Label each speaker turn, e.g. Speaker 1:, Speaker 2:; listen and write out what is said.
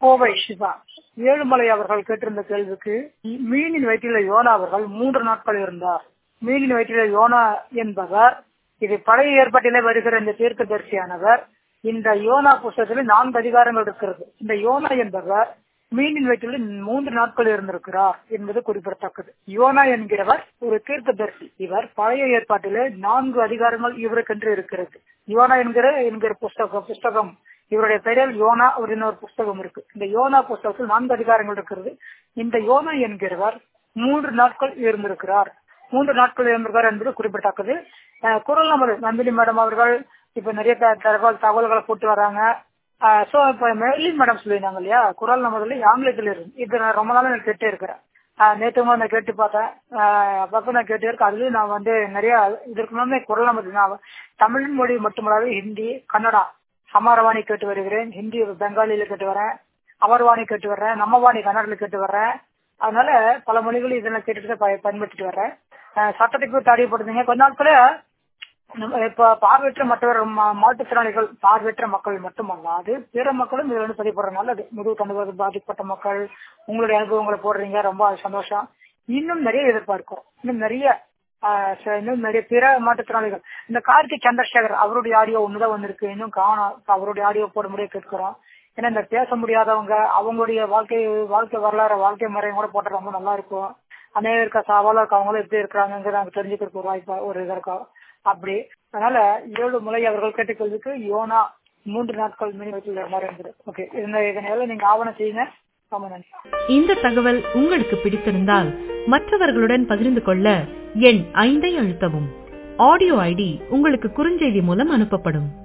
Speaker 1: கோவை சிவா ஏழுமலை அவர்கள் கேட்டிருந்த கேள்விக்கு மீனின் வயிற்றில யோனா அவர்கள் மூன்று நாட்கள் இருந்தார் மீனின் வயிற்றில யோனா என்பவர் இது பழைய ஏற்பாட்டிலே வருகிற இந்த தீர்க்கதரிசியானவர் இந்த யோனா புஸ்தகத்தில் நான்கு அதிகாரங்கள் இருக்கிறது இந்த யோனா என்பவர் மீனின் வயிற்றில் மூன்று நாட்கள் இருந்திருக்கிறார் என்பது குறிப்பிடத்தக்கது யோனா என்கிறவர் ஒரு தீர்க்கதரிசி இவர் பழைய ஏற்பாட்டிலே நான்கு அதிகாரங்கள் இவருக்கென்று இருக்கிறது யோனா என்கிற என்கிற புஸ்தகம் புஸ்தகம் இவருடைய பெயரில் யோனா அப்படின்னு ஒரு புஸ்தகம் இருக்கு இந்த யோனா புஸ்தகத்தில் நான்கு அதிகாரங்கள் இருக்கிறது இந்த யோனா என்கிறவர் மூன்று நாட்கள் இருந்திருக்கிறார் மூன்று நாட்கள் இருந்திருக்கிறார் என்பது குறிப்பிடத்தக்கது குரல் நமது நந்தினி மேடம் அவர்கள் இப்ப நிறைய தகவல் தகவல்களை போட்டு வராங்க சோ இப்ப மெர்லின் மேடம் சொல்லியிருந்தாங்க இல்லையா குரல் நமதுல ஆங்கிலத்தில் இருக்கு இது நான் ரொம்ப நாள் நான் கேட்டே இருக்கிறேன் நேற்று நான் கேட்டு பார்த்தேன் அப்பப்ப நான் கேட்டே இருக்கேன் அதுலயும் நான் வந்து நிறைய இதற்கு முன்னாடி குரல் நமது நான் தமிழ் மொழி மட்டுமல்லாது ஹிந்தி கன்னடா சமாரவாணி கேட்டு வருகிறேன் ஹிந்தி பெங்காலியில கேட்டு வரேன் அமர்வாணி கேட்டு வர்றேன் நம்மவாணி கன்னடில கேட்டு வர்றேன் அதனால பல மொழிகள் இதெல்லாம் கேட்டுட்டு பயன்படுத்திட்டு வர்றேன் சட்டத்துக்கு தடைப்படுத்துங்க கொஞ்ச நாட்கள இப்ப பார்வையற்ற மற்றவர் மாற்றுத்திறனாளிகள் பார்வையற்ற மக்கள் மட்டுமல்லாது பிற மக்களும் இதுல வந்து பதிவு போடுறது நல்லது முதுகு தண்டுவது பாதிக்கப்பட்ட மக்கள் உங்களுடைய அனுபவங்களை போடுறீங்க ரொம்ப சந்தோஷம் இன்னும் நிறைய எதிர்பார்க்கிறோம் இன்னும் நிறைய இன்னும் நிறைய பிற மாற்றுத்திறனாளிகள் இந்த கார்த்திக் சந்திரசேகர் அவருடைய ஆடியோ ஒண்ணுதான் வந்திருக்கு இன்னும் காணும் அவருடைய ஆடியோ போட முடிய கேட்கிறோம் ஏன்னா இந்த பேச முடியாதவங்க அவங்களுடைய வாழ்க்கை வாழ்க்கை வரலாறு வாழ்க்கை முறையும் கூட போட்டா ரொம்ப நல்லா இருக்கும் அநேக இருக்க சவாலா இருக்கவங்களும் எப்படி இருக்கிறாங்க நாங்க தெரிஞ்சுக்கிறதுக்கு ஒரு வாய்ப்பா ஒரு இதா இருக்கும் அப்படி அதனால ஏழு முறை அவர்கள் கேட்ட கேள்விக்கு யோனா மூன்று நாட்கள் மினி வயசுல மாதிரி இருந்தது ஓகே இந்த இதனால நீங்க ஆவணம் செய்யுங்க ரொம்ப நன்றி
Speaker 2: இந்த தகவல் உங்களுக்கு பிடித்திருந்தால் மற்றவர்களுடன் பகிர்ந்து கொள்ள எண் ஐந்தை அழுத்தவும் ஆடியோ ஐடி உங்களுக்கு குறுஞ்செய்தி மூலம் அனுப்பப்படும்